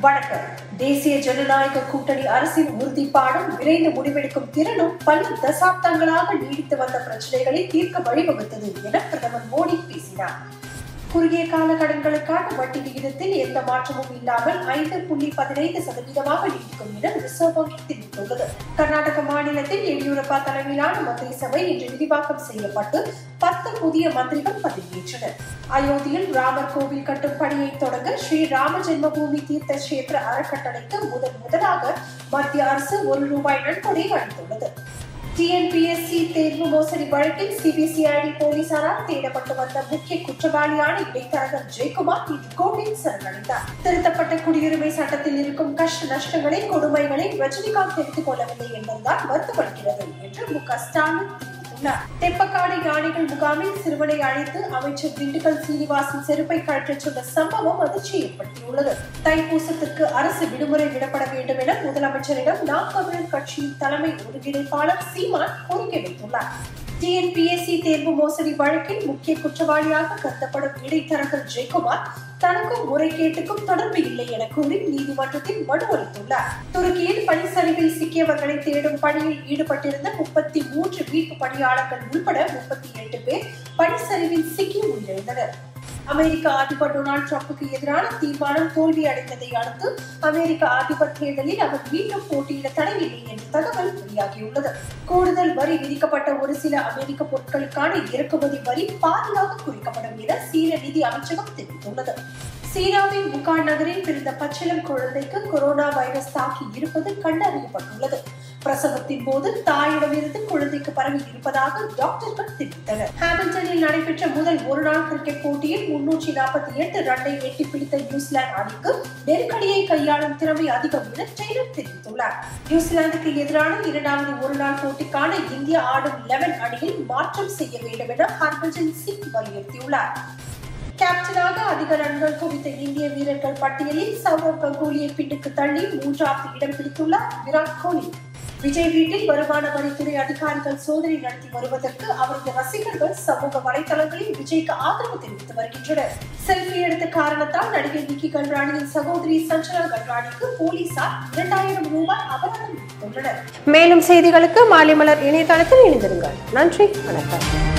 வணக்கம் தேசிய ஜனநாயக கூட்டணி அரசின் உறுதிப்பாடும் விரைந்து முடிவெடுக்கும் திறனும் பல தசாப்தங்களாக நீடித்து வந்த பிரச்சனைகளை தீர்க்க வழிவகுத்தது என பிரதமர் மோடி பேசினார் குறுகிய கால கடன்களுக்கான வட்டி விகிதத்தில் எந்த மாற்றமும் இல்லாமல் ஐந்து புள்ளி பதினைந்து சதவீதமாக நீடிக்கும் என ரிசர்வ் வங்கி தெரிவித்துள்ளது கர்நாடக மாநிலத்தில் எடியூரப்பா தலைமையிலான மத்திய சபை இன்று விரிவாக்கம் செய்யப்பட்டு பத்து புதிய மந்திரிகள் பதவியேற்றனர் அயோத்தியில் ராமர் கோவில் கட்டும் பணியை தொடங்க ஸ்ரீ ராம ஜென்மபூமி தீர்த்த கஷேத்திர அறக்கட்டளைக்கு முதன் முதலாக மத்திய அரசு ஒரு ரூபாய் நன்கொடை அளித்துள்ளது டிஎன்பிஎஸ்சி தேர்வு மோசடி வழக்கில் சிபிசிஐடி போலீசாரால் தேடப்பட்டு வந்த முக்கிய குற்றவாளியான இடைத்தரகர் ஜெயக்குமார் இன்று கோர்ட்டில் சரணடைந்தார் திருத்தப்பட்ட குடியுரிமை சட்டத்தில் இருக்கும் கஷ்ட நஷ்டங்களை கொடுமைகளை ரஜினிகாந்த் தெரிந்து கொள்ளவில்லை என்பதுதான் வருத்தப்படுகிறது என்று மு க ஸ்டாலின் தெரிவித்துள்ளார் தெப்பக்காடு யானைகள் முகாமில் சிறுவனை அழைத்து அமைச்சர் திண்டுக்கல் சீனிவாசன் செருப்பை கழற்றச் சொன்ன சம்பவம் அதிர்ச்சி ஏற்படுத்தியுள்ளது தைப்பூசத்திற்கு அரசு விடுமுறை விடப்பட வேண்டும் என முதலமைச்சரிடம் நாம் தமிழர் கட்சியின் தலைமை ஒருங்கிணைப்பாளர் சீமான் கோரிக்கை வைத்துள்ளார் டிஎன்பிஎஸ்சி தேர்வு மோசடி வழக்கில் முக்கிய குற்றவாளியாக கருதப்படும் இடைத்தரகர் ஜெயக்குமார் தனக்கும் முறைகேட்டுக்கும் தொடர்பு இல்லை என கூறி நீதிமன்றத்தில் மனு அளித்துள்ளார் துருக்கியில் பனிச்சரிவில் சிக்கியவர்களை தேடும் பணியில் ஈடுபட்டிருந்த முப்பத்தி மூன்று மீட்பு பணியாளர்கள் உள்பட முப்பத்தி எட்டு பேர் பனிச்சரிவில் சிக்கி உயிரிழந்தனர் அமெரிக்க அதிபர் டொனால்டு டிரம்புக்கு எதிரான தீர்மானம் தோல்வி அடைந்ததை அடுத்து அமெரிக்க அதிபர் தேர்தலில் அவர் மீண்டும் போட்டியிட தடையில்லை என்ற தகவல் வெளியாகியுள்ளது கூடுதல் வரி விதிக்கப்பட்ட ஒரு சில அமெரிக்க பொருட்களுக்கான இறக்குமதி வரி பாதியாக குறைக்கப்படும் என சீன நிதி அமைச்சகம் தெரிவித்துள்ளது சீனாவின் புகான் நகரில் பிறந்த பச்சிளம் குழந்தைக்கு கொரோனா வைரஸ் தாக்கி இருப்பது கண்டறியப்பட்டுள்ளது பிரசவத்தின் போது தாயிடமிருந்து குழந்தைக்கு பரவி இருப்பதாக டாக்டர்கள் தெரிவித்தனர் ஹாமில்டனில் நடைபெற்ற முதல் ஒருநாள் கிரிக்கெட் போட்டியில் முன்னூற்றி நாற்பத்தி எட்டு ரன்னை எட்டி பிடித்த நியூசிலாந்து அணிக்கு நெருக்கடியை கையாளும் திறமை அதிகம் என டெய்லர் தெரிவித்துள்ளார் நியூசிலாந்துக்கு எதிரான இரண்டாவது ஒருநாள் போட்டிக்கான இந்திய ஆடும் லெவன் அணியில் மாற்றம் செய்ய வேண்டும் என ஹர்பஜன் சிங் வலியுறுத்தியுள்ளார் கேப்டனாக அதிக ரன்கள் குவித்த இந்திய வீரர்கள் பட்டியலில் சௌரவ் கங்குலியை பின்னுக்கு தள்ளி மூன்றாவது இடம் பிடித்துள்ளார் விராட் கோலி விஜய் வீட்டில் வருமான வரித்துறை அதிகாரிகள் சோதனை நடத்தி வருவதற்கு அவரது ரசிகர்கள் சமூக வலைதளங்களில் விஜய்க்கு ஆதரவு தெரிவித்து வருகின்றனர் செல்ஃபி எடுத்த காரணத்தால் நடிகை நிக்கி கல்ராணியின் சகோதரி சஞ்சனா கல்ராணிக்கு போலீசார் இரண்டாயிரம் ரூபாய் அபராதம் விதித்துள்ளனர் மேலும் செய்திகளுக்கு மாலைமலர் இணையதளத்தில் இணைந்திருங்கள் நன்றி வணக்கம்